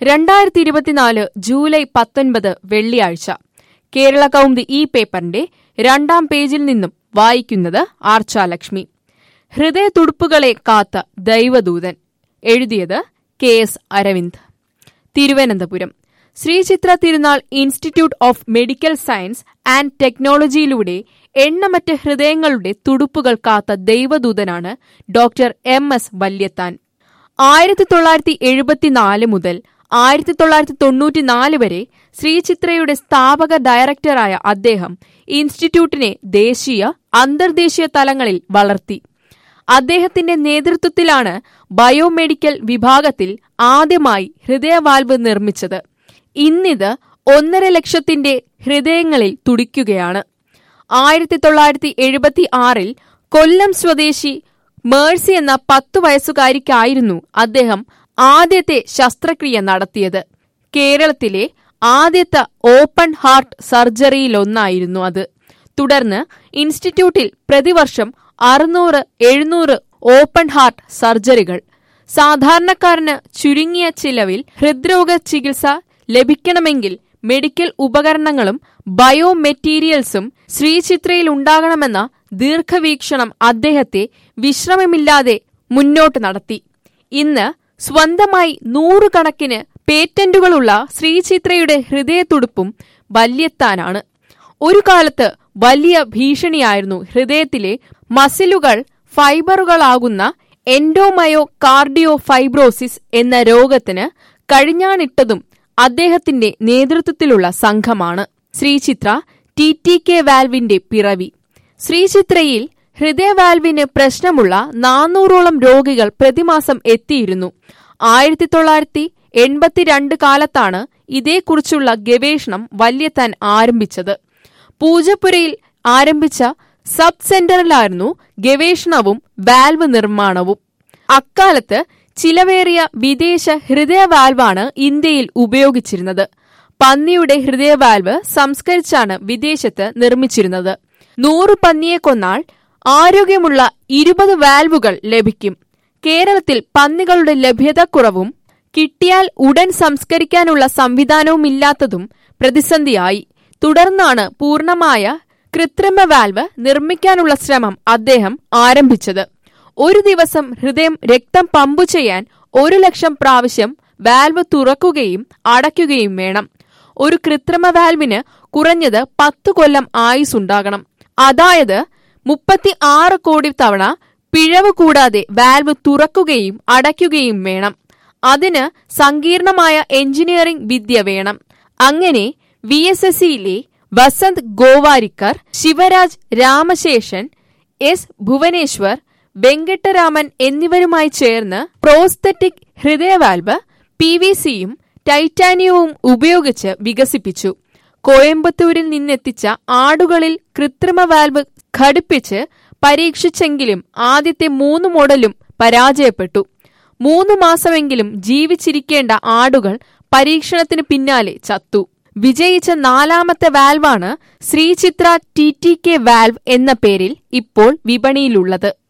രണ്ടായിരത്തി ഇരുപത്തിനാല് ജൂലൈ പത്തൊൻപത് വെള്ളിയാഴ്ച കേരള കൗമുദി ഈ പേപ്പറിന്റെ രണ്ടാം പേജിൽ നിന്നും വായിക്കുന്നത് ആർച്ചാലക്ഷ്മി ഹൃദയതുടുപ്പുകളെ കാത്ത ദൈവദൂതൻ എഴുതിയത് K S Aravind Thiruvananthapuram Sreechitra Thirunal institute of medical science and ടെക്നോളജിയിലൂടെ എണ്ണമറ്റ ഹൃദയങ്ങളുടെ തുടുപ്പുകൾ കാത്ത ദൈവദൂതനാണ് ഡോക്ടർ എം എസ് വല്യത്താൻ ആയിരത്തി തൊള്ളായിരത്തി എഴുപത്തിനാല് മുതൽ ആയിരത്തി തൊള്ളായിരത്തി തൊണ്ണൂറ്റിനാല് വരെ ശ്രീചിത്രയുടെ സ്ഥാപക ഡയറക്ടറായ അദ്ദേഹം ഇൻസ്റ്റിറ്റ്യൂട്ടിനെ ദേശീയ അന്തർദേശീയ തലങ്ങളിൽ വളർത്തി അദ്ദേഹത്തിന്റെ നേതൃത്വത്തിലാണ് ബയോമെഡിക്കൽ വിഭാഗത്തിൽ ആദ്യമായി ഹൃദയവാൽവ് നിർമ്മിച്ചത് ഇന്നിത് ഒന്നര ലക്ഷത്തിന്റെ ഹൃദയങ്ങളിൽ തുടിക്കുകയാണ് ആയിരത്തി തൊള്ളായിരത്തി എഴുപത്തി ആറിൽ കൊല്ലം സ്വദേശി മേഴ്സി എന്ന പത്തു വയസ്സുകാരിക്കായിരുന്നു അദ്ദേഹം ആദ്യത്തെ ശസ്ത്രക്രിയ നടത്തിയത് കേരളത്തിലെ ആദ്യത്തെ ഓപ്പൺ ഹാർട്ട് സർജറിയിലൊന്നായിരുന്നു അത് തുടർന്ന് ഇൻസ്റ്റിറ്റ്യൂട്ടിൽ പ്രതിവർഷം അറുന്നൂറ് എഴുന്നൂറ് ഓപ്പൺ ഹാർട്ട് സർജറികൾ സാധാരണക്കാരന് ചുരുങ്ങിയ ചിലവിൽ ഹൃദ്രോഗ ചികിത്സ ലഭിക്കണമെങ്കിൽ മെഡിക്കൽ ഉപകരണങ്ങളും ബയോ മെറ്റീരിയൽസും ശ്രീചിത്രയിൽ ഉണ്ടാകണമെന്ന ദീർഘവീക്ഷണം അദ്ദേഹത്തെ വിശ്രമമില്ലാതെ മുന്നോട്ട് നടത്തി ഇന്ന് സ്വന്തമായി നൂറുകണക്കിന് പേറ്റന്റുകളുള്ള ശ്രീചിത്രയുടെ ഹൃദയത്തുടുപ്പും വല്യെത്താനാണ് ഒരു കാലത്ത് വലിയ ഭീഷണിയായിരുന്നു ഹൃദയത്തിലെ മസിലുകൾ ഫൈബറുകളാകുന്ന എൻഡോമയോ കാർഡിയോ ഫൈബ്രോസിസ് എന്ന രോഗത്തിന് കഴിഞ്ഞാണിട്ടതും അദ്ദേഹത്തിന്റെ നേതൃത്വത്തിലുള്ള സംഘമാണ് ശ്രീചിത്ര ടി ടി കെ വാൽവിന്റെ പിറവി ശ്രീചിത്രയിൽ ഹൃദയവാൽവിന് പ്രശ്നമുള്ള നാനൂറോളം രോഗികൾ പ്രതിമാസം എത്തിയിരുന്നു ആയിരത്തി തൊള്ളായിരത്തി എൺപത്തിരണ്ട് കാലത്താണ് ഇതേക്കുറിച്ചുള്ള ഗവേഷണം വല്യത്താൻ ആരംഭിച്ചത് പൂജപ്പുരയിൽ ആരംഭിച്ച സബ് സെന്ററിലായിരുന്നു ഗവേഷണവും വാൽവ് നിർമ്മാണവും അക്കാലത്ത് ചിലവേറിയ വിദേശ ഹൃദയവാൽവാണ് ഇന്ത്യയിൽ ഉപയോഗിച്ചിരുന്നത് പന്നിയുടെ ഹൃദയവാൽവ് സംസ്കരിച്ചാണ് വിദേശത്ത് നിർമ്മിച്ചിരുന്നത് നൂറ് പന്നിയെ കൊന്നാൽ ആരോഗ്യമുള്ള ഇരുപത് വാൽവുകൾ ലഭിക്കും കേരളത്തിൽ പന്നികളുടെ ലഭ്യതക്കുറവും കിട്ടിയാൽ ഉടൻ സംസ്കരിക്കാനുള്ള സംവിധാനവുമില്ലാത്തതും പ്രതിസന്ധിയായി തുടർന്നാണ് പൂർണമായ കൃത്രിമ വാൽവ് നിർമ്മിക്കാനുള്ള ശ്രമം അദ്ദേഹം ആരംഭിച്ചത് ഒരു ദിവസം ഹൃദയം രക്തം പമ്പു ചെയ്യാൻ ഒരു ലക്ഷം പ്രാവശ്യം വാൽവ് തുറക്കുകയും അടയ്ക്കുകയും വേണം ഒരു കൃത്രിമ വാൽവിന് കുറഞ്ഞത് പത്തു കൊല്ലം ആയുസുണ്ടാകണം അതായത് മുപ്പത്തി ആറ് കോടി തവണ പിഴവ് കൂടാതെ വാൽവ് തുറക്കുകയും അടയ്ക്കുകയും വേണം അതിന് സങ്കീർണമായ എഞ്ചിനീയറിംഗ് വിദ്യ വേണം അങ്ങനെ വി എസ് എസ് സിയിലെ വസന്ത് ഗോവാരിക്കർ ശിവരാജ് രാമശേഷൻ എസ് ഭുവനേശ്വർ വെങ്കട്ടരാമൻ എന്നിവരുമായി ചേർന്ന് പ്രോസ്തറ്റിക് ഹൃദയവാൽവ് പി വി സിയും ടൈറ്റാനിയവും ഉപയോഗിച്ച് വികസിപ്പിച്ചു കോയമ്പത്തൂരിൽ നിന്നെത്തിച്ച ആടുകളിൽ കൃത്രിമ വാൽവ് ഘടിപ്പിച്ച് പരീക്ഷിച്ചെങ്കിലും ആദ്യത്തെ മൂന്ന് മോഡലും പരാജയപ്പെട്ടു മൂന്ന് മാസമെങ്കിലും ജീവിച്ചിരിക്കേണ്ട ആടുകൾ പരീക്ഷണത്തിന് പിന്നാലെ ചത്തു വിജയിച്ച നാലാമത്തെ വാൽവാണ് Sreechitra T T K valve എന്ന പേരിൽ ഇപ്പോൾ വിപണിയിലുള്ളത്